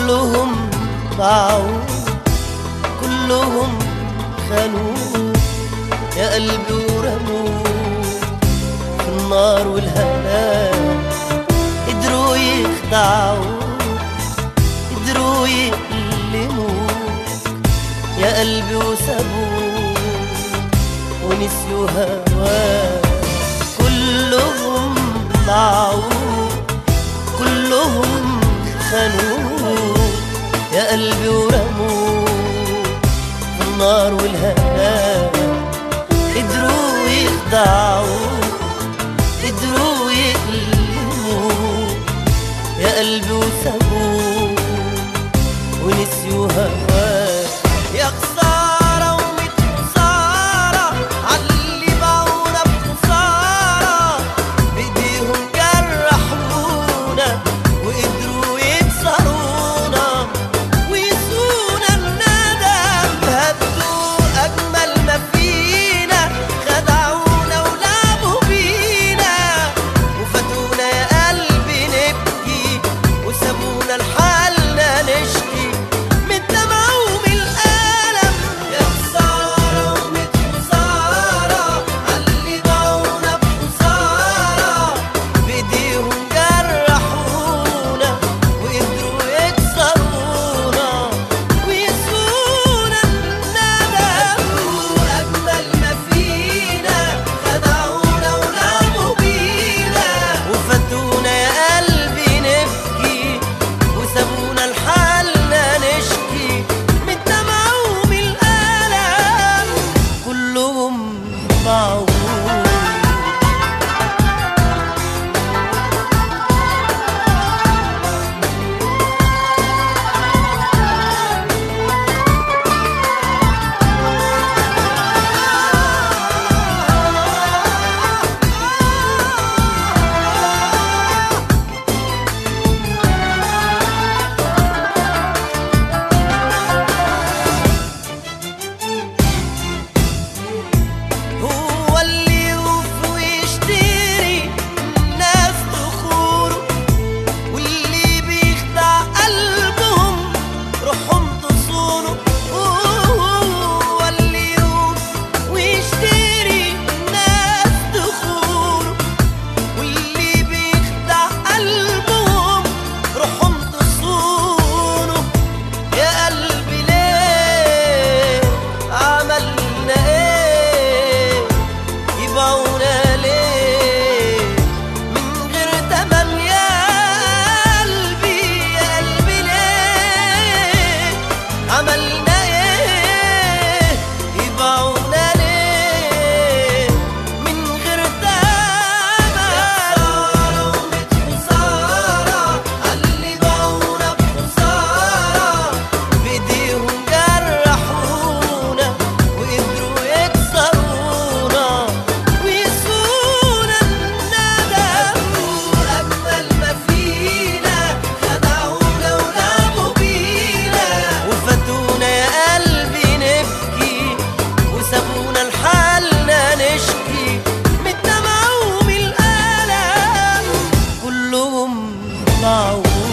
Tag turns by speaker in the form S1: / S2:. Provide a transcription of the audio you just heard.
S1: كلهم باعوا كلهم خانوا يا قلبي ورموا في النار والهلاك قدروا يخدعوا قدروا يألموا يا قلبي وسابوك ونسيوا هواك كلهم ضاعوا كلهم خانوا يا قلبي ورموا في النار والهلاك قدروا يخدعوا قدروا يألموا يا قلبي وسابوك ونسيوا هواك يا خسارة وميت خسارة عاللي باعونا بخسارة بإيديهم جرحونا وقدروا يكسرونا ويسونا الندم هدوا أجمل ما فينا خدعونا ولعبوا بينا وفاتونا يا قلبي نبكي وسابونا لحالنا نشكي من الدمع ومن الألم يا خسارة ومن خسارة عاللي باعونا بخسارة بإيديهم جرحونا وقدروا يكسرونا ويسونا الندم أجمل ما فينا خدعونا ولعبوا بينا وفاتونا يا قلبي نبكي وسابونا لحالنا نشكي من الدمع ومن الألم كلهم ضاعوا هو اللي يوفي ويشتري الناس تخوره واللي بيخدع قلبهم روحهم تصونه هو اللي يوفي ويشتري الناس تخوره واللي بيخدع قلبهم روحهم تصونه يا قلبي ليه عملنا ايه يبعونا ليه من غير تمن يا قلبي يا قلبي ليه عملنا ايه يبعونا ليه من غير تمن خسارة عاللي باعونا بخسارة بإيديهم جرحونا وقدروا يكسرونا ويسونا الندم أجمل ما فينا خدعونا ولعبوا بينا وفاتونا يا قلبي نبكي وسابونا لحالنا نشكي من الدمع ومن الألم كلهم ضاعوا